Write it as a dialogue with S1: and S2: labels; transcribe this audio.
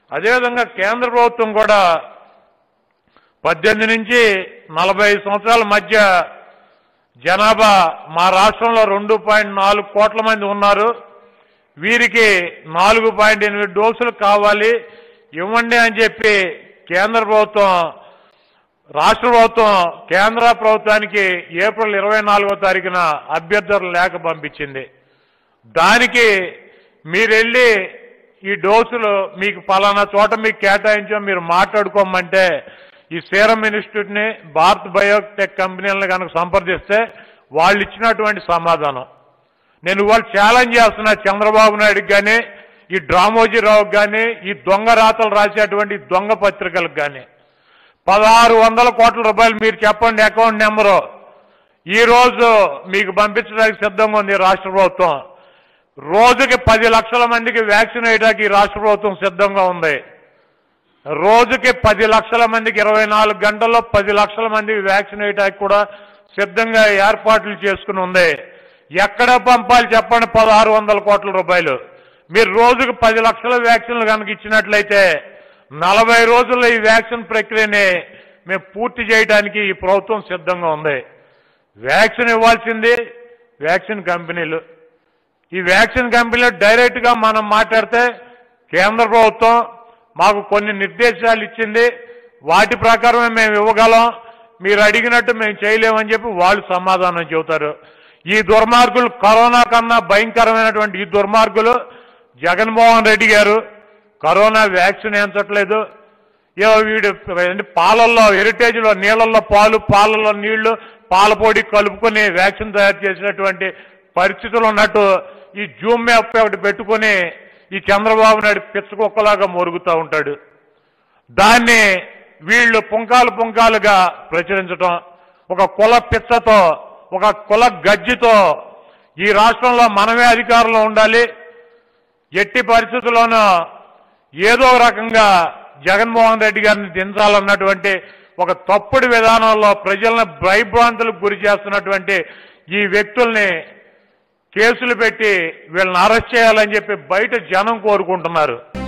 S1: అదేవిధంగా కేంద్ర ప్రభుత్వం కూడా పద్దెనిమిది నుంచి నలభై ఐదు సంవత్సరాల మధ్య జనాభా మా రాష్ట్రంలో రెండు పాయింట్ నాలుగు కోట్ల మంది ఉన్నారు వీరికి నాలుగు పాయింట్ ఎనిమిది డోసులు కావాలి ఇవ్వండి అని చెప్పి కేంద్ర ప్రభుత్వం రాష్ట్ర ప్రభుత్వం కేంద్ర ప్రభుత్వానికి ఏప్రిల్ ఇరవై నాలుగో తారీఖున అభ్యర్థుల లేఖ పంపించింది దానికి మీరు వెళ్ళి ఈ డోసులు మీకు పలానా చోట మీకు కేటాయించాం మీరు మాట్లాడుకోమంటే ఈ సీరం ఇన్స్టిట్యూట్ ని భారత్ బయోటెక్ కంపెనీలను కనుక సంప్రదిస్తే వాళ్ళు ఇచ్చినటువంటి సమాధానం నేను ఇవాళ ఛాలెంజ్ చేస్తున్నా చంద్రబాబు నాయుడుకి కానీ ఈ డ్రామోజీరావుకి కానీ ఈ దొంగ రాతలు రాసేటువంటి ఈ దొంగ పత్రికలకు కానీ పదహారు వందల కోట్ల రూపాయలు మీరు చెప్పండి అకౌంట్ నెంబరు ఈ రోజు మీకు పంపించడానికి సిద్ధంగా ఉంది రాష్ట్ర ప్రభుత్వం రోజుకి పది లక్షల మందికి వ్యాక్సిన్ వేయడానికి ఈ రాష్ట్ర ప్రభుత్వం సిద్ధంగా ఉంది రోజుకి పది లక్షల మందికి ఇరవై నాలుగు గంటల్లో పది లక్షల మందికి వ్యాక్సిన్ వేయడానికి కూడా సిద్ధంగా ఏర్పాట్లు చేసుకుని ఉంది ఎక్కడ పంపాలి చెప్పండి పదహారు వందల కోట్ల రూపాయలు మీరు రోజుకు పది లక్షల వ్యాక్సిన్లు కనుక ఇచ్చినట్లయితే నలభై రోజుల్లో ఈ వ్యాక్సిన్ ప్రక్రియని మేము పూర్తి చేయడానికి ఈ ప్రభుత్వం సిద్ధంగా ఉంది వ్యాక్సిన్ ఇవ్వాల్సింది వ్యాక్సిన్ కంపెనీలు ఈ వ్యాక్సిన్ కంపెనీలు డైరెక్ట్ గా మనం మాట్లాడితే కేంద్ర ప్రభుత్వం మాకు కొన్ని నిర్దేశాలు ఇచ్చింది వాటి ప్రకారమే మేము ఇవ్వగలం మీరు అడిగినట్టు మేము చేయలేమని చెప్పి వాళ్ళు సమాధానం చెబుతారు ఈ దుర్మార్గులు కరోనా కన్నా భయంకరమైనటువంటి ఈ దుర్మార్గులు జగన్మోహన్ రెడ్డి గారు కరోనా వ్యాక్సిన్ వేయించట్లేదు ఏవో వీడు ఏంటి పాలల్లో హెరిటేజ్లో నీళ్ళల్లో పాలు పాలలో నీళ్లు పాల పొడి కలుపుకొని వ్యాక్సిన్ తయారు చేసినటువంటి పరిస్థితులు ఉన్నట్టు ఈ జూమ్ మ్యాప్ ఒకటి పెట్టుకొని ఈ చంద్రబాబు నాయుడు పిచ్చకుక్కలాగా మొరుగుతూ ఉంటాడు దాన్ని వీళ్ళు పుంకాలు పుంకాలుగా ప్రచురించటం ఒక కుల పిచ్చతో ఒక కుల గజ్జితో ఈ రాష్ట్రంలో మనమే అధికారంలో ఉండాలి ఎట్టి పరిస్థితుల్లోనూ ఏదో ఒక రకంగా జగన్మోహన్ రెడ్డి గారిని దించాలన్నటువంటి ఒక తప్పుడు విధానంలో ప్రజలను భయభ్రాంతులకు గురి చేస్తున్నటువంటి ఈ వ్యక్తుల్ని కేసులు పెట్టి వీళ్ళని అరెస్ట్ చేయాలని చెప్పి బయట జనం కోరుకుంటున్నారు